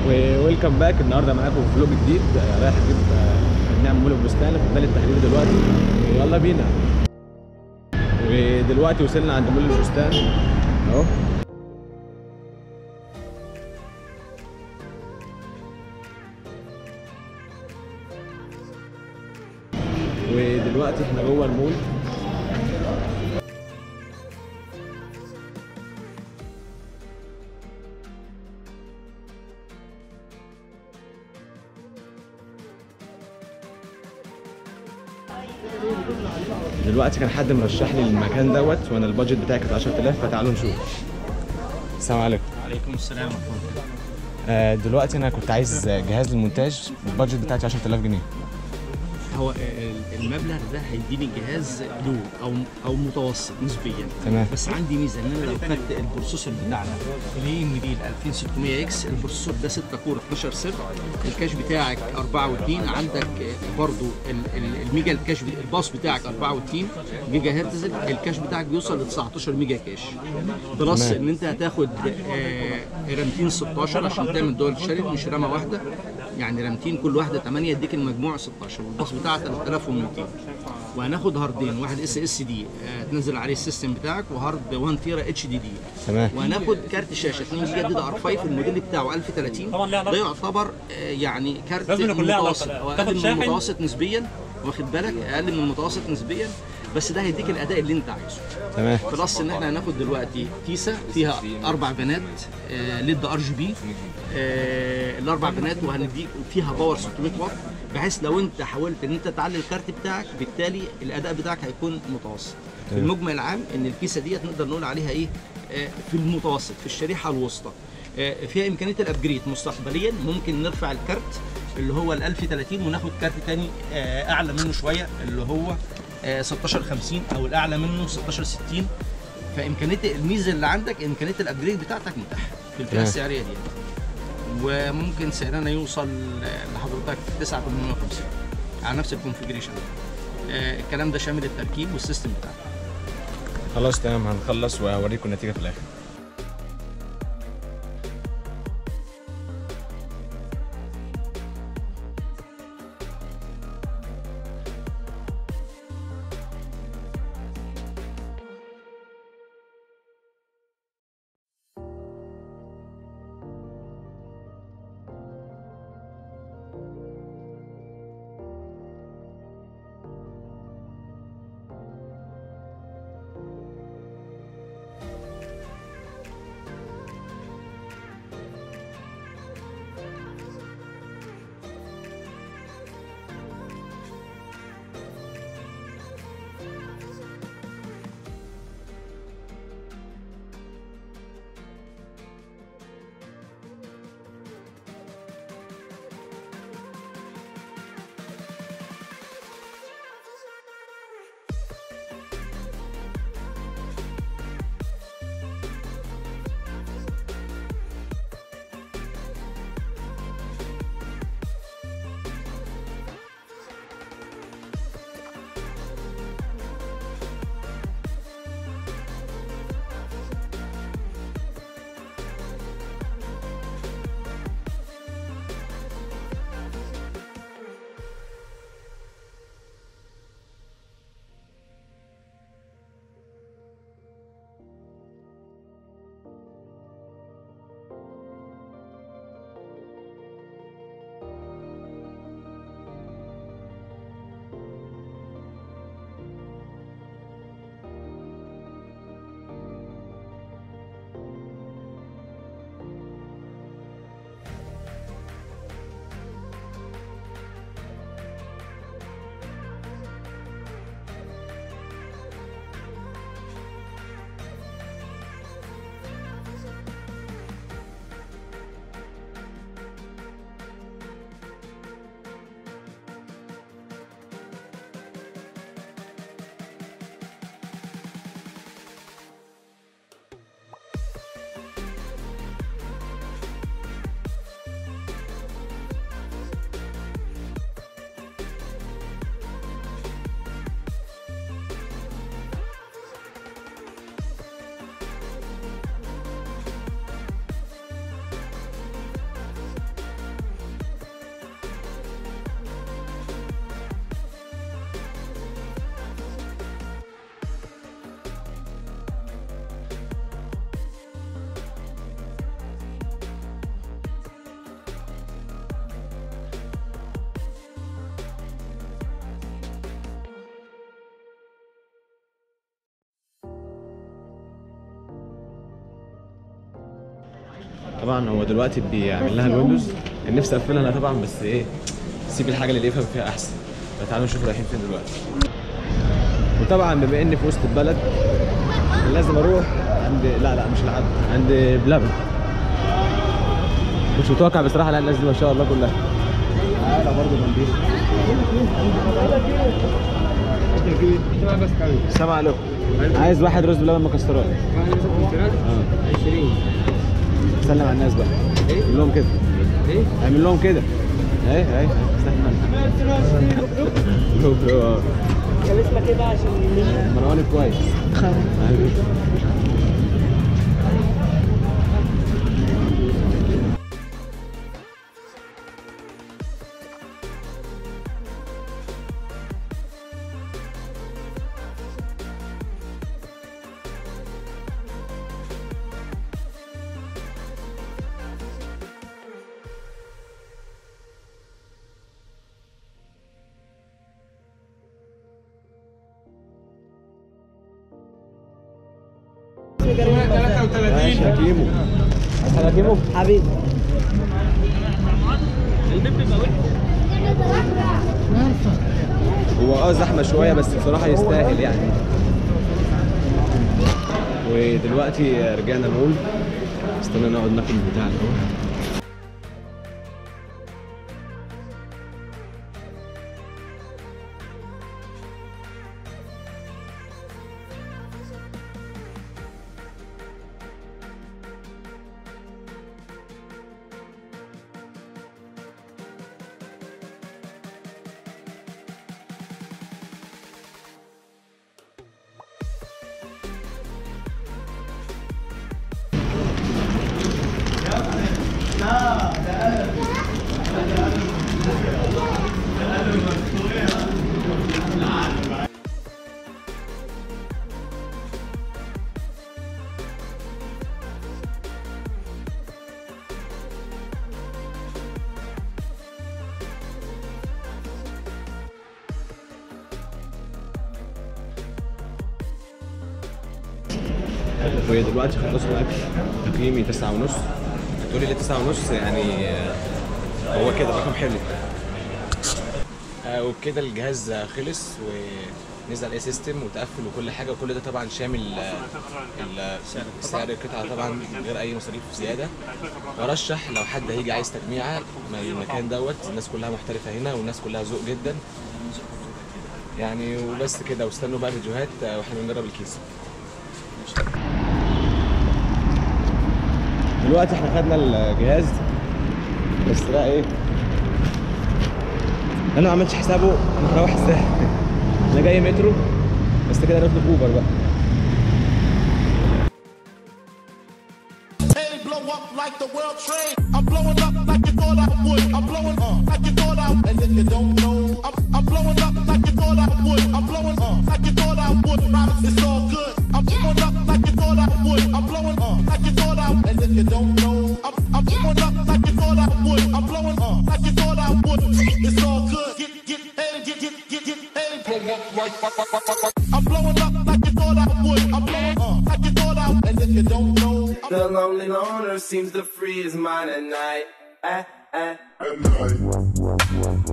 وويلكم باك النهارده معاكم في فلوج جديد آه، رايح اجيب آه، نعمل مول البستان في ميدان التحرير دلوقتي يلا بينا ودلوقتي وصلنا عند مول البستان اهو ودلوقتي احنا جوه المول دلوقتي كان حد مرشح لي المكان دوت وانا البادجت بتاعي كانت 10000 فتعالوا نشوف السلام عليكم عليكم السلام ورحمة الله آه، دلوقتي انا كنت عايز جهاز للمونتاج البادجت بتاعتي 10000 جنيه هو ال- المبلغ ده هيديني جهاز لو او او متوسط نسبيا تمام. بس عندي ميزه ان انا لو خدت البروسيسور بتاعنا الاي ام دي ال 2600 اكس البروسيسور ده 6 كور 12 صفر الكاش بتاعك 24 عندك برضو ال- ال- الميجا الكاش بت- الباص بتاعك 24 جيجا هرتز الكاش بتاعك بيوصل ل 19 ميجا كاش بلس تمام. ان انت هتاخد آه، رامتين 16 عشان تعمل دول شارد مش رامه واحده يعني رامتين كل واحده 8 يديك المجموع 16 والباص بتاعها 3200 وهناخد هاردين واحد اس اس دي تنزل عليه السيستم بتاعك وهارد 1 تيرا اتش دي دي تمام وهناخد كارت شاشه 2 جيجا دي ار 5 الموديل بتاعه 1030 طبعاً ليه علاقة. ده يعتبر آه، يعني كارت لازم يكون ليه علاقة. متوسط او تاخد اقل من شاحن. المتوسط نسبيا واخد بالك اقل من المتوسط نسبيا بس ده هيديك الاداء اللي انت عايزه تمام بلس ان احنا هناخد دلوقتي كيسه فيها اربع بنات آه، ليد ار جي بي آه، الاربع بنات وهنديك فيها باور 600 واط بحيث لو انت حاولت ان انت تعلي الكارت بتاعك بالتالي الاداء بتاعك هيكون متوسط في تمام. المجمل العام ان الكيسه ديت نقدر نقول عليها ايه آه، في المتوسط في الشريحه الوسطى آه، فيها امكانيه الابجريد مستقبليا ممكن نرفع الكارت اللي هو ال 1030 وناخد كارت تاني آه، اعلى منه شويه اللي هو آه، 1650 او الاعلى منه 1660 فامكانيه الميزه اللي عندك امكانيه الابجريد بتاعتك متاحه في الفئه تمام. السعريه دي وممكن سعرنا يوصل لحضرتك 9850 على نفس الكونفجريشن آه، الكلام ده شامل التركيب والسيستم بتاعك خلاص تمام هنخلص واوريكم النتيجه في الاخر طبعا هو دلوقتي بيعمل لها الويندوز كان نفسي اقفلها انا طبعا بس ايه سيب الحاجه اللي يفهم فيها احسن فتعالوا نشوف رايحين فين دلوقتي وطبعا بما اني في وسط البلد كان لازم اروح عند لا لا مش العبد عند بلبن مش متوقع بصراحه لا الناس دي ما شاء الله كلها تعالى برضه جنبينا السلام عليكم عايز واحد رز بلبن مكسرات سلم على الناس بقى قول لهم كده ايه؟ اعمل لهم كده اهي اهي استنى جو برو اه كان اسمك ايه بقى عشان مروان كويس أيوة. ماشي يا كيمو عايز حاجه يا كيمو حبيبي هو اه زحمه شويه بس بصراحه يستاهل يعني ودلوقتي رجعنا المول استنى نقعد ناكل بتاع الاول ودلوقتي خلصوا الاكل تقييمي تسعة ونص تقولي لي تسعة ونص يعني آه، هو كده رقم حلو آه، وبكده الجهاز آه، خلص ونزل اي سيستم وتقفل وكل حاجه وكل ده طبعا شامل آه، ال- سعر القطعه طبعا من غير اي مصاريف زياده وارشح لو حد هيجي عايز تجميعه من المكان دوت الناس كلها محترفه هنا والناس كلها ذوق جدا يعني وبس كده واستنوا بقى فيديوهات آه، واحنا بنجرب الكيس دلوقتي احنا خدنا الجهاز بس بقى ايه انا ما عملتش حسابه انا هروح ازاي انا جاي مترو بس كده نطلب اوبر بقى Hey, blow up like the world trade. I'm blowing up like you thought I would. I'm blowing up like you thought I would. And if you don't know, I'm, I'm blowing up like you thought I would. I'm blowing up like you thought I would. Promise it's all good. I'm blowing up like you thought I would. I'm blowing up like you thought I would. And if you don't know, I'm, I'm blowing up like you thought I would. I'm blowing up like you thought I would. It's all good. Get, get, hey, get, get, get, get, hey. Blow up like, I'm blowing up like you thought I would. I'm blowing up like you thought I would. And if you don't know, I'm The lonely loner seems to free his mind at night. Eh, eh.